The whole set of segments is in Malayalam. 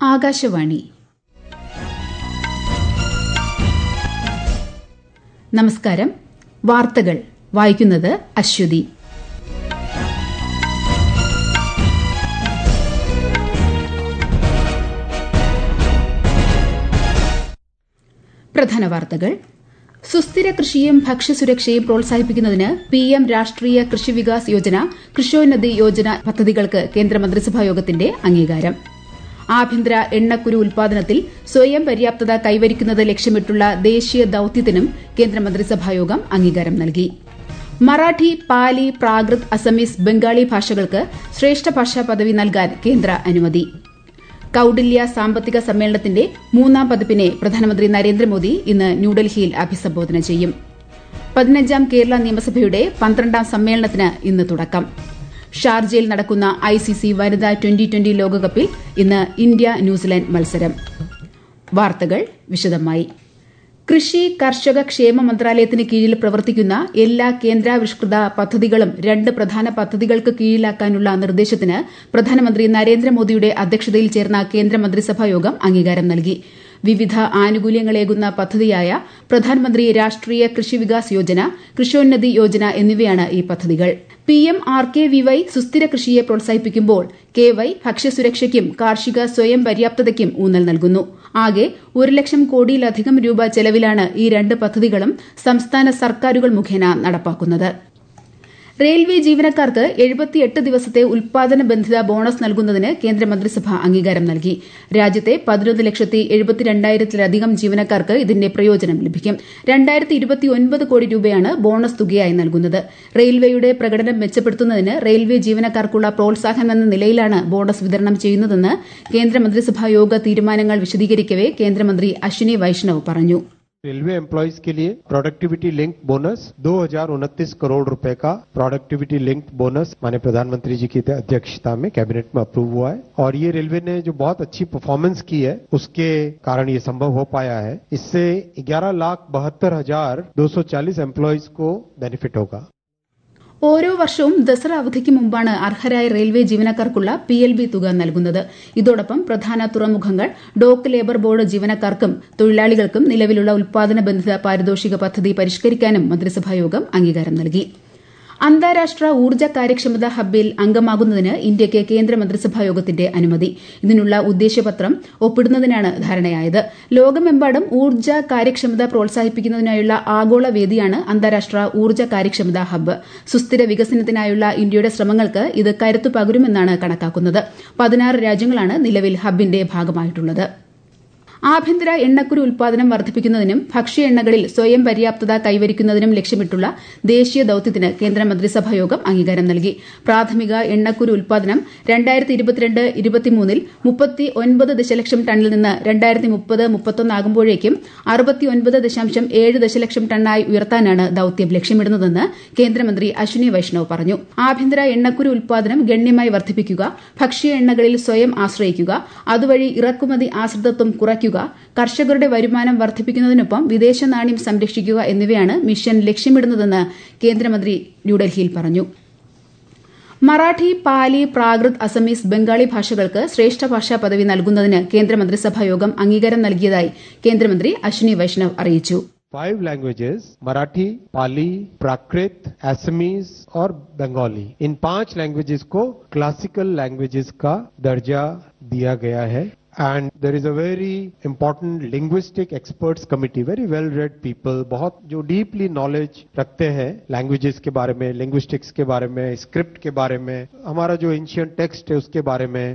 ആകാശവാണി നമസ്കാരം വാർത്തകൾ വായിക്കുന്നത് അശ്വതി പ്രധാന വാർത്തകൾ സുസ്ഥിര കൃഷിയും ഭക്ഷ്യസുരക്ഷയും പ്രോത്സാഹിപ്പിക്കുന്നതിന് പി എം രാഷ്ട്രീയ കൃഷി വികാസ് യോജന കൃഷ്യോന്നതി യോജന പദ്ധതികൾക്ക് കേന്ദ്രമന്ത്രിസഭാ യോഗത്തിന്റെ അംഗീകാരം ആഭ്യന്തര എണ്ണക്കുരു ഉൽപാദനത്തിൽ സ്വയം പര്യാപ്തത കൈവരിക്കുന്നത് ലക്ഷ്യമിട്ടുള്ള ദേശീയ ദൌത്യത്തിനും കേന്ദ്രമന്ത്രിസഭായോഗം അംഗീകാരം നൽകി മറാഠി പാലി പ്രാകൃത് അസമീസ് ബംഗാളി ഭാഷകൾക്ക് ശ്രേഷ്ഠ ഭാഷാ പദവി നൽകാൻ കേന്ദ്ര അനുമതി കൌടില്യ സാമ്പത്തിക സമ്മേളനത്തിന്റെ മൂന്നാം പതിപ്പിനെ പ്രധാനമന്ത്രി നരേന്ദ്രമോദി ഇന്ന് ന്യൂഡൽഹിയിൽ അഭിസംബോധന ചെയ്യും പതിനഞ്ചാം കേരള നിയമസഭയുടെ പന്ത്രണ്ടാം സമ്മേളനത്തിന് ഇന്ന് തുടക്കം ഷാർജയിൽ നടക്കുന്ന ഐസിസി വനിതാ ട്വന്റി ട്വന്റി ലോകകപ്പിൽ ഇന്ന് ഇന്ത്യ ന്യൂസിലൻഡ് മത്സരം വാർത്തകൾ വിശദമായി കൃഷി കർഷക ക്ഷേമ മന്ത്രാലയത്തിന് കീഴിൽ പ്രവർത്തിക്കുന്ന എല്ലാ കേന്ദ്രാവിഷ്കൃത പദ്ധതികളും രണ്ട് പ്രധാന പദ്ധതികൾക്ക് കീഴിലാക്കാനുള്ള നിർദ്ദേശത്തിന് പ്രധാനമന്ത്രി നരേന്ദ്രമോദിയുടെ അധ്യക്ഷതയിൽ ചേർന്ന കേന്ദ്രമന്ത്രിസഭാ യോഗം അംഗീകാരം നൽകി വിവിധ ആനുകൂല്യങ്ങളേകുന്ന പദ്ധതിയായ പ്രധാനമന്ത്രി രാഷ്ട്രീയ കൃഷി വികാസ് യോജന കൃഷ്യോന്നതി യോജന എന്നിവയാണ് ഈ പദ്ധതികൾ P M R K V Y സുസ്ഥിര കൃഷിയെ പ്രോത്സാഹിപ്പിക്കുമ്പോൾ കെ വൈ ഭക്ഷ്യസുരക്ഷയ്ക്കും കാർഷിക സ്വയം പര്യാപ്തതയ്ക്കും ഊന്നൽ നൽകുന്നു ആകെ ഒരു ലക്ഷം കോടിയിലധികം രൂപ ചെലവിലാണ് ഈ രണ്ട് പദ്ധതികളും സംസ്ഥാന സർക്കാരുകൾ മുഖേന നടപ്പാക്കുന്നത് റെയിൽവേ ജീവനക്കാർക്ക് എഴുപത്തിയെട്ട് ദിവസത്തെ ഉൽപാദന ബന്ധിത ബോണസ് നൽകുന്നതിന് കേന്ദ്രമന്ത്രിസഭ അംഗീകാരം നൽകി രാജ്യത്തെ പതിനൊന്ന് ലക്ഷത്തി എഴുപത്തിരണ്ടായിരത്തിലധികം ജീവനക്കാർക്ക് ഇതിന്റെ പ്രയോജനം ലഭിക്കും രണ്ടായിരത്തി ഇരുപത്തിയൊൻപത് കോടി രൂപയാണ് ബോണസ് തുകയായി നൽകുന്നത് റെയിൽവേയുടെ പ്രകടനം മെച്ചപ്പെടുത്തുന്നതിന് റെയിൽവേ ജീവനക്കാർക്കുള്ള പ്രോത്സാഹനമെന്ന നിലയിലാണ് ബോണസ് വിതരണം ചെയ്യുന്നതെന്ന് കേന്ദ്രമന്ത്രിസഭാ യോഗ തീരുമാനങ്ങൾ വിശദീകരിക്കവെ കേന്ദ്രമന്ത്രി അശ്വിനി വൈഷ്ണവ് പറഞ്ഞു रेलवे एम्प्लॉयज के लिए प्रोडक्टिविटी लिंक बोनस दो करोड़ रुपए का प्रोडक्टिविटी लिंक बोनस माने प्रधानमंत्री जी की अध्यक्षता में कैबिनेट में अप्रूव हुआ है और ये रेलवे ने जो बहुत अच्छी परफॉर्मेंस की है उसके कारण ये संभव हो पाया है इससे ग्यारह लाख बहत्तर हजार दो सौ चालीस एम्प्लॉयज को बेनिफिट होगा ഓരോ വർഷവും ദസറ അവധിക്ക് മുമ്പാണ് അർഹരായ റെയിൽവേ ജീവനക്കാർക്കുള്ള പി എൽ ബി തുക നൽകുന്നത് ഇതോടൊപ്പം പ്രധാന തുറമുഖങ്ങൾ ഡോക്ക് ലേബർ ബോർഡ് ജീവനക്കാർക്കും തൊഴിലാളികൾക്കും നിലവിലുള്ള ഉൽപാദന ബന്ധിത പാരിതോഷിക പദ്ധതി പരിഷ്കരിക്കാനും മന്ത്രിസഭായോഗം അംഗീകാരം നൽകി അന്താരാഷ്ട്ര ഊർജ്ജ കാര്യക്ഷമതാ ഹബ്ബിൽ അംഗമാകുന്നതിന് ഇന്ത്യയ്ക്ക് കേന്ദ്രമന്ത്രിസഭായോഗത്തിന്റെ അനുമതി ഇതിനുള്ള ഉദ്ദേശ്യപത്രം ഒപ്പിടുന്നതിനാണ് ധാരണയായത് ലോകമെമ്പാടും ഊർജ്ജ കാര്യക്ഷമത പ്രോത്സാഹിപ്പിക്കുന്നതിനായുള്ള ആഗോള വേദിയാണ് അന്താരാഷ്ട്ര ഊർജ്ജ കാര്യക്ഷമതാ ഹബ്ബ് സുസ്ഥിര വികസനത്തിനായുള്ള ഇന്ത്യയുടെ ശ്രമങ്ങൾക്ക് ഇത് കരുത്തു പകരുമെന്നാണ് കണക്കാക്കുന്നത് പതിനാറ് രാജ്യങ്ങളാണ് നിലവിൽ ഹബ്ബിന്റെ ഭാഗമായിട്ടുള്ളത് ആഭ്യന്തര എണ്ണക്കുരു ഉൽപാദനം വർദ്ധിപ്പിക്കുന്നതിനും ഭക്ഷ്യ എണ്ണകളിൽ സ്വയം പര്യാപ്തത കൈവരിക്കുന്നതിനും ലക്ഷ്യമിട്ടുള്ള ദേശീയ ദൌത്യത്തിന് കേന്ദ്രമന്ത്രിസഭായോഗം അംഗീകാരം നൽകി പ്രാഥമിക എണ്ണക്കുരു ഉൽപാദനം രണ്ടായിരത്തി ഇരുപത്തിരണ്ട് ഇരുപത്തിമൂന്നിൽ മുപ്പത്തി ഒൻപത് ദശലക്ഷം ടണ്ണിൽ നിന്ന് രണ്ടായിരത്തി മുപ്പത് മുപ്പത്തൊന്നാകുമ്പോഴേക്കും അറുപത്തിയൊൻപത് ദശാംശം ഏഴ് ദശലക്ഷം ടണ്ണായി ഉയർത്താനാണ് ദൌത്യം ലക്ഷ്യമിടുന്നതെന്ന് കേന്ദ്രമന്ത്രി അശ്വിനി വൈഷ്ണവ് പറഞ്ഞു ആഭ്യന്തര എണ്ണക്കുരു ഉൽപാദനം ഗണ്യമായി വർദ്ധിപ്പിക്കുക ഭക്ഷ്യ എണ്ണകളിൽ സ്വയം ആശ്രയിക്കുക അതുവഴി ഇറക്കുമതി ആശ്രിതത്വം കുറയ്ക്കുക കർഷകരുടെ വരുമാനം വർദ്ധിപ്പിക്കുന്നതിനൊപ്പം വിദേശ നാണ്യം സംരക്ഷിക്കുക എന്നിവയാണ് മിഷൻ ലക്ഷ്യമിടുന്നതെന്ന് കേന്ദ്രമന്ത്രി ന്യൂഡൽഹിയിൽ പറഞ്ഞു മറാഠി പാലി പ്രാകൃത് അസമീസ് ബംഗാളി ഭാഷകൾക്ക് ശ്രേഷ്ഠ ഭാഷാ പദവി നൽകുന്നതിന് കേന്ദ്രമന്ത്രിസഭായോഗം അംഗീകാരം നൽകിയതായി കേന്ദ്രമന്ത്രി അശ്വിനി വൈഷ്ണവ് അറിയിച്ചു फाइव लैंग्वेजेस मराठी पाली प्राकृत एसमीज और बंगाली इन पांच लैंग्वेजेस को क्लासिकल लैंग्वेजेस का दर्जा दिया गया है and there is a very important linguistic experts committee very well read people बहुत जो डीपली नॉलेज रखते हैं लैंग्वेजेस के बारे में लिंग्विस्टिक्स के बारे में स्क्रिप्ट के बारे में हमारा जो एंशियंट टेक्स्ट है उसके बारे में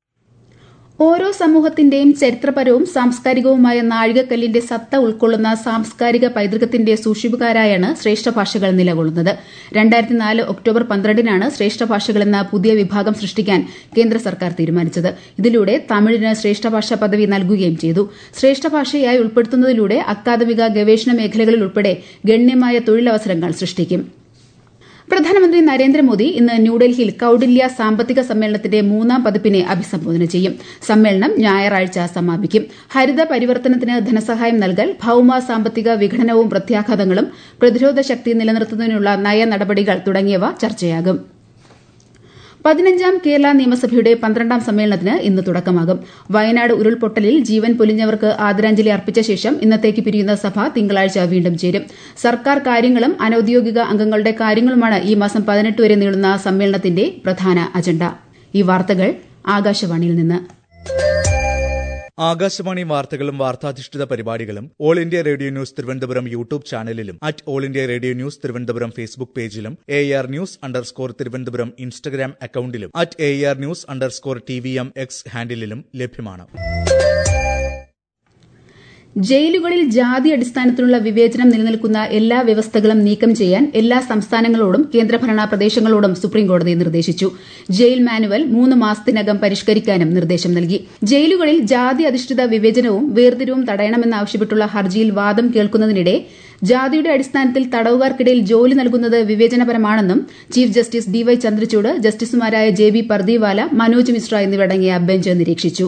ഓരോ സമൂഹത്തിന്റെയും ചരിത്രപരവും സാംസ്കാരികവുമായ നാഴികക്കല്ലിന്റെ സത്ത ഉൾക്കൊള്ളുന്ന സാംസ്കാരിക പൈതൃകത്തിന്റെ സൂക്ഷിപ്പുകാരായാണ് ശ്രേഷ്ഠ ഭാഷകൾ നിലകൊള്ളുന്നത് രണ്ടായിരത്തി നാല് ഒക്ടോബർ പന്ത്രണ്ടിനാണ് ശ്രേഷ്ഠ ഭാഷകൾ എന്ന പുതിയ വിഭാഗം സൃഷ്ടിക്കാൻ കേന്ദ്ര സർക്കാർ തീരുമാനിച്ചത് ഇതിലൂടെ തമിഴിന് ശ്രേഷ്ഠ ഭാഷാ പദവി നൽകുകയും ചെയ്തു ശ്രേഷ്ഠ ഭാഷയായി ഉൾപ്പെടുത്തുന്നതിലൂടെ അക്കാദമിക ഗവേഷണ മേഖലകളിൽ ഉൾപ്പെടെ ഗണ്യമായ തൊഴിലവസരങ്ങൾ സൃഷ്ടിക്കും പ്രധാനമന്ത്രി നരേന്ദ്രമോദി ഇന്ന് ന്യൂഡൽഹിയിൽ കൌടില്യ സാമ്പത്തിക സമ്മേളനത്തിന്റെ മൂന്നാം പതിപ്പിനെ അഭിസംബോധന ചെയ്യും സമ്മേളനം ഞായറാഴ്ച സമാപിക്കും ഹരിത പരിവർത്തനത്തിന് ധനസഹായം നൽകൽ ഭൌമ സാമ്പത്തിക വിഘടനവും പ്രത്യാഘാതങ്ങളും പ്രതിരോധ ശക്തി നിലനിർത്തുന്നതിനുള്ള നയ നടപടികൾ തുടങ്ങിയവ ചർച്ചയാകും പതിനഞ്ചാം കേരള നിയമസഭയുടെ പന്ത്രണ്ടാം സമ്മേളനത്തിന് ഇന്ന് തുടക്കമാകും വയനാട് ഉരുൾപൊട്ടലിൽ ജീവൻ പൊലിഞ്ഞവർക്ക് ആദരാഞ്ജലി അർപ്പിച്ച ശേഷം ഇന്നത്തേക്ക് പിരിയുന്ന സഭ തിങ്കളാഴ്ച വീണ്ടും ചേരും സർക്കാർ കാര്യങ്ങളും അനൌദ്യോഗിക അംഗങ്ങളുടെ കാര്യങ്ങളുമാണ് ഈ മാസം പതിനെട്ട് വരെ നീളുന്ന സമ്മേളനത്തിന്റെ പ്രധാന അജണ്ട ഈ വാർത്തകൾ ആകാശവാണിയിൽ നിന്ന് ആകാശവാണി വാർത്തകളും വാർത്താധിഷ്ഠിത പരിപാടികളും All India Radio News Thiruvananthapuram YouTube ചാനലിലും at All India Radio News Thiruvananthapuram Facebook പേജിലും A R news underscore Thiruvananthapuram Instagram അക്കൌണ്ടിലും at A R news underscore T V M X ഹാൻഡിലും ലഭ്യമാണ് ജയിലുകളിൽ ജാതി അടിസ്ഥാനത്തിലുള്ള വിവേചനം നിലനിൽക്കുന്ന എല്ലാ വ്യവസ്ഥകളും നീക്കം ചെയ്യാൻ എല്ലാ സംസ്ഥാനങ്ങളോടും കേന്ദ്രഭരണ പ്രദേശങ്ങളോടും സുപ്രീംകോടതി നിർദ്ദേശിച്ചു ജയിൽ മാനുവൽ മൂന്ന് മാസത്തിനകം പരിഷ്കരിക്കാനും നിർദ്ദേശം നൽകി ജയിലുകളിൽ ജാതി അധിഷ്ഠിത വിവേചനവും വേർതിരിവും തടയണമെന്നാവശ്യപ്പെട്ടുള്ള ഹർജിയിൽ വാദം കേൾക്കുന്നതിനിടെ ജാതിയുടെ അടിസ്ഥാനത്തിൽ തടവുകാർക്കിടയിൽ ജോലി നൽകുന്നത് വിവേചനപരമാണെന്നും chief justice D Y Chandrachud ജസ്റ്റിസുമാരായ ജെ ബി പർദിവാല മനോജ് മിശ്ര എന്നിവരടങ്ങിയ ബെഞ്ച് നിരീക്ഷിച്ചു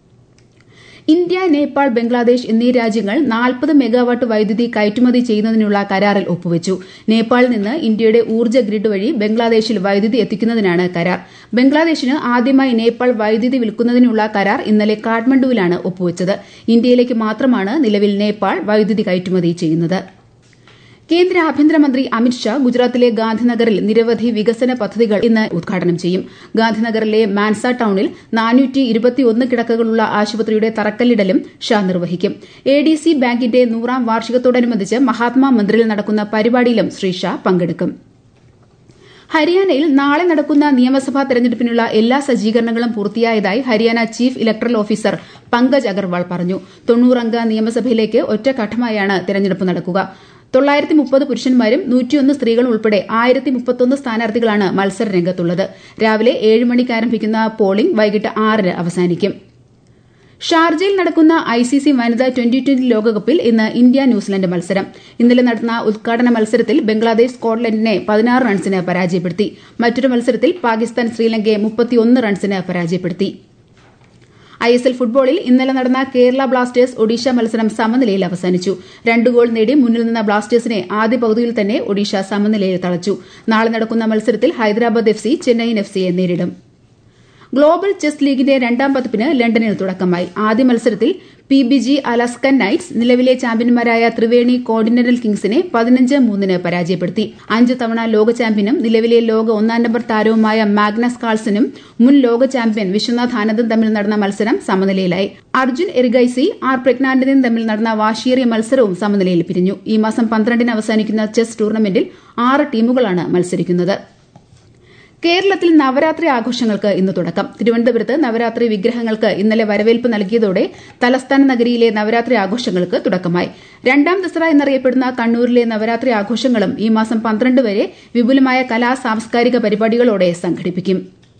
ഇന്ത്യ നേപ്പാൾ ബംഗ്ലാദേശ് എന്നീ രാജ്യങ്ങൾ നാൽപ്പത് മെഗാവാട്ട് വൈദ്യുതി കയറ്റുമതി ചെയ്യുന്നതിനുള്ള കരാറിൽ ഒപ്പുവച്ചു നേപ്പാളിൽ നിന്ന് ഇന്ത്യയുടെ ഊർജ്ജ ഗ്രിഡ് വഴി ബംഗ്ലാദേശിൽ വൈദ്യുതി എത്തിക്കുന്നതിനാണ് കരാർ ബംഗ്ലാദേശിന് ആദ്യമായി നേപ്പാൾ വൈദ്യുതി വിൽക്കുന്നതിനുള്ള കരാർ ഇന്നലെ കാഠ്മണ്ഡുവിലാണ് ഒപ്പുവച്ചത് ഇന്ത്യയിലേക്ക് മാത്രമാണ് നിലവിൽ നേപ്പാൾ വൈദ്യുതി കയറ്റുമതി ചെയ്യുന്നത് കേന്ദ്ര ആഭ്യന്തരമന്ത്രി അമിത്ഷാ ഗുജറാത്തിലെ ഗാന്ധിനഗറിൽ നിരവധി വികസന പദ്ധതികൾ ഇന്ന് ഉദ്ഘാടനം ചെയ്യും ഗാന്ധിനഗറിലെ മാൻസ ടൌണിൽ നാനൂറ്റി ഇരുപത്തിയൊന്ന് കിടക്കകളുള്ള ആശുപത്രിയുടെ തറക്കല്ലിടലും ഷാ നിർവഹിക്കും എ ഡി സി ബാങ്കിന്റെ നൂറാം വാർഷികത്തോടനുബന്ധിച്ച് മഹാത്മാ മന്ദിറിൽ നടക്കുന്ന പരിപാടിയിലും ശ്രീ ഷാ പങ്കെടുക്കും ഹരിയാനയിൽ നാളെ നടക്കുന്ന നിയമസഭാ തെരഞ്ഞെടുപ്പിനുള്ള എല്ലാ സജ്ജീകരണങ്ങളും പൂർത്തിയായതായി Haryana chief electoral officer Pankaj Agarwal പറഞ്ഞു തൊണ്ണൂറംഗ നിയമസഭയിലേക്ക് ഒറ്റഘട്ടമായാണ് തെരഞ്ഞെടുപ്പ് നടക്കുക തൊള്ളായിരത്തി മുപ്പത് പുരുഷന്മാരും നൂറ്റിയൊന്ന് സ്ത്രീകളും ഉൾപ്പെടെ ആയിരത്തി മുപ്പത്തൊന്ന് സ്ഥാനാർത്ഥികളാണ് മത്സര രംഗത്തുള്ളത് രാവിലെ ഏഴ് മണിക്ക് ആരംഭിക്കുന്ന പോളിംഗ് വൈകിട്ട് ആറിന് അവസാനിക്കും ഷാർജയിൽ നടക്കുന്ന ഐസിസി വനിതാ ട്വന്റി ട്വന്റി ലോകകപ്പിൽ ഇന്ന് ഇന്ത്യ ന്യൂസിലൻഡ് മത്സരം ഇന്നലെ നടന്ന ഉദ്ഘാടന മത്സരത്തിൽ ബംഗ്ലാദേശ് സ്കോട്ട്ലൻഡിനെ പതിനാറ് റൺസിന് പരാജയപ്പെടുത്തി മറ്റൊരു മത്സരത്തിൽ പാകിസ്ഥാൻ ശ്രീലങ്കയെ മുപ്പത്തിയൊന്ന് റൺസിന് പരാജയപ്പെടുത്തി ഐ എസ് എൽ ഫുട്ബോളിൽ ഇന്നലെ നടന്ന കേരള ബ്ലാസ്റ്റേഴ്സ് ഒഡീഷ മത്സരം സമനിലയിൽ അവസാനിച്ചു രണ്ട് ഗോൾ നേടി മുന്നിൽ നിന്ന ബ്ലാസ്റ്റേഴ്സിനെ ആദ്യ പകുതിയിൽ തന്നെ ഒഡീഷ സമനിലയിൽ തളച്ചു നാളെ നടക്കുന്ന മത്സരത്തിൽ Hyderabad F C Chennaiyin F സിയെ നേരിടും ഗ്ലോബൽ ചെസ് ലീഗിന്റെ രണ്ടാം പതിപ്പിന് ലണ്ടനിൽ തുടക്കമായി ആദ്യ മത്സരത്തിൽ P B G Alaskan Knights നിലവിലെ ചാമ്പ്യന്മാരായ ത്രിവേണി കോർഡിനറൽ കിങ്സിനെ പതിനഞ്ച് മൂന്നിന് പരാജയപ്പെടുത്തി അഞ്ച് തവണ ലോക ചാമ്പ്യനും നിലവിലെ ലോക ഒന്നാം നമ്പർ താരവുമായ മാഗ്നസ് കാൾസനും മുൻ ലോക ചാമ്പ്യൻ വിശ്വനാഥ് ആനന്ദും തമ്മിൽ നടന്ന മത്സരം സമനിലയിലായി അർജുൻ എറിഗൈസി ആർ പ്രജ്ഞാനന്ദനും തമ്മിൽ നടന്ന വാശിയേറിയ മത്സരവും സമനിലയിൽ പിരിഞ്ഞു ഈ മാസം പന്ത്രണ്ടിന് അവസാനിക്കുന്ന ചെസ് ടൂർണമെന്റിൽ ആറ് ടീമുകളാണ് മത്സരിക്കുന്നത് കേരളത്തിൽ നവരാത്രി ആഘോഷങ്ങൾക്ക് ഇന്ന് തുടക്കം തിരുവനന്തപുരത്ത് നവരാത്രി വിഗ്രഹങ്ങൾക്ക് ഇന്നലെ വരവേൽപ്പ് നൽകിയതോടെ തലസ്ഥാന നഗരിയിലെ നവരാത്രി ആഘോഷങ്ങൾക്ക് തുടക്കമായി രണ്ടാം ദസറ എന്നറിയപ്പെടുന്ന കണ്ണൂരിലെ നവരാത്രി ആഘോഷങ്ങളും ഈ മാസം പന്ത്രണ്ട് വരെ വിപുലമായ കലാ സാംസ്കാരിക പരിപാടികളോടെ സംഘടിപ്പിക്കും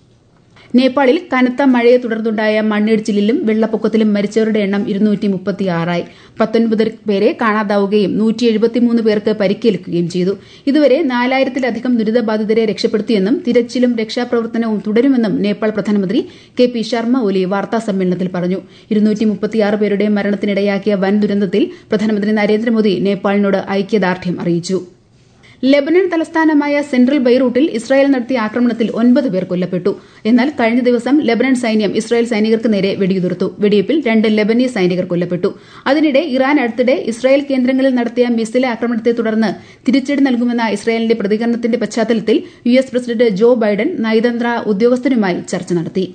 നേപ്പാളിൽ കനത്ത മഴയെ തുടർന്നുണ്ടായ മണ്ണിടിച്ചിലിലും വെള്ളപ്പൊക്കത്തിലും മരിച്ചവരുടെ എണ്ണം ഇരുന്നൂറ്റി മുപ്പത്തിയാറായി പത്തൊൻപത് പേരെ കാണാതാവുകയും നൂറ്റി എഴുപത്തിമൂന്ന് പേർക്ക് പരിക്കേൽക്കുകയും ചെയ്തു ഇതുവരെ നാലായിരത്തിലധികം ദുരിതബാധിതരെ രക്ഷപ്പെടുത്തിയെന്നും തിരച്ചിലും രക്ഷാപ്രവർത്തനവും തുടരുമെന്നും നേപ്പാൾ പ്രധാനമന്ത്രി കെ പി ശർമ്മ ഒലി വാർത്താസമ്മേളനത്തിൽ പറഞ്ഞു ഇരുന്നൂറ്റി മുപ്പത്തിയാറ് പേരുടെ മരണത്തിനിടയാക്കിയ വൻ ദുരന്തത്തിൽ പ്രധാനമന്ത്രി നരേന്ദ്രമോദി നേപ്പാളിനോട് ഐക്യദാർഢ്യം അറിയിച്ചു ലെബനൻ തലസ്ഥാനമായ സെൻട്രൽ ബൈറൂട്ടിൽ ഇസ്രായേൽ നടത്തിയ ആക്രമണത്തിൽ ഒൻപത് പേർ കൊല്ലപ്പെട്ടു എന്നാൽ കഴിഞ്ഞ ദിവസം ലെബനൻ സൈന്യം ഇസ്രായേൽ സൈനികർക്ക് നേരെ വെടിയുതിർത്തു വെടിവയ്പിൽ രണ്ട് ലെബനീസ് സൈനികർ കൊല്ലപ്പെട്ടു അതിനിടെ ഇറാൻ അടുത്തിടെ ഇസ്രായേൽ കേന്ദ്രങ്ങളിൽ നടത്തിയ മിസൈൽ ആക്രമണത്തെ തുടർന്ന് തിരിച്ചടി നൽകുമെന്ന ഇസ്രായേലിന്റെ പ്രതികരണത്തിന്റെ പശ്ചാത്തലത്തിൽ U S president Joe Biden നയതന്ത്ര ഉദ്യോഗസ്ഥരുമായി ചർച്ച നടത്തി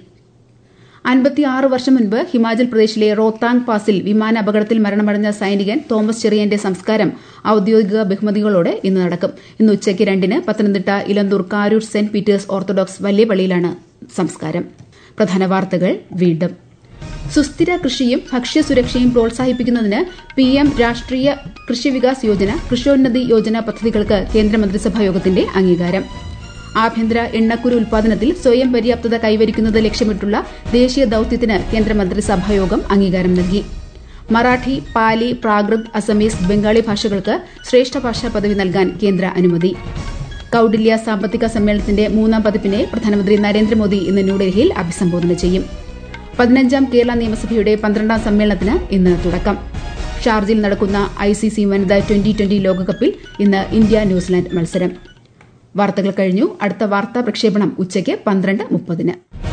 അൻപത്തിയാറ് വർഷം മുൻപ് ഹിമാചൽ പ്രദേശിലെ റോത്താങ് പാസിൽ വിമാന അപകടത്തിൽ മരണമടഞ്ഞ സൈനികൻ തോമസ് ചെറിയന്റെ സംസ്കാരം ഔദ്യോഗിക ബഹുമതികളോടെ ഇന്ന് നടക്കും ഇന്ന് ഉച്ചയ്ക്ക് രണ്ടിന് Pathanamthitta Elanthoor Karoor Saint Peter's Orthodox വലിയ പള്ളിയിലാണ് സംസ്കാരം പ്രധാന വാർത്തകൾ വീണ്ടും സുസ്ഥിര കൃഷിയും ഭക്ഷ്യസുരക്ഷയും പ്രോത്സാഹിപ്പിക്കുന്നതിന് പി എം രാഷ്ട്രീയ കൃഷി വികാസ് യോജന കൃഷ്യോന്നതി യോജന പദ്ധതികൾക്ക് കേന്ദ്രമന്ത്രിസഭാ യോഗത്തിന്റെ അംഗീകാരം ആഭ്യന്തര എണ്ണക്കുരു ഉൽപാദനത്തിൽ സ്വയം പര്യാപ്തത കൈവരിക്കുന്നത് ലക്ഷ്യമിട്ടുള്ള ദേശീയ ദൌത്യത്തിന് കേന്ദ്രമന്ത്രിസഭായോഗം അംഗീകാരം നൽകി മറാഠി പാലി പ്രാകൃത് അസമീസ് ബംഗാളി ഭാഷകൾക്ക് ശ്രേഷ്ഠ ഭാഷാ പദവി നൽകാൻ കേന്ദ്ര അനുമതി കൌഡില്യ സാമ്പത്തിക സമ്മേളനത്തിന്റെ മൂന്നാം പതിപ്പിനെ പ്രധാനമന്ത്രി നരേന്ദ്രമോദി ഇന്ന് ന്യൂഡൽഹിയിൽ അഭിസംബോധന ചെയ്യും പതിനഞ്ചാം കേരള നിയമസഭയുടെ പന്ത്രണ്ടാം സമ്മേളനത്തിന് ഇന്ന് തുടക്കം ഷാർജയിൽ നടക്കുന്ന ഐസിസി വനിതാ ട്വന്റി ട്വന്റി ലോകകപ്പിൽ ഇന്ന് ഇന്ത്യ ന്യൂസിലാൻഡ് മത്സരം വാർത്തകൾ കഴിഞ്ഞു അടുത്ത വാർത്താ പ്രക്ഷേപണം ഉച്ചയ്ക്ക് പന്ത്രണ്ട് മുപ്പതിന്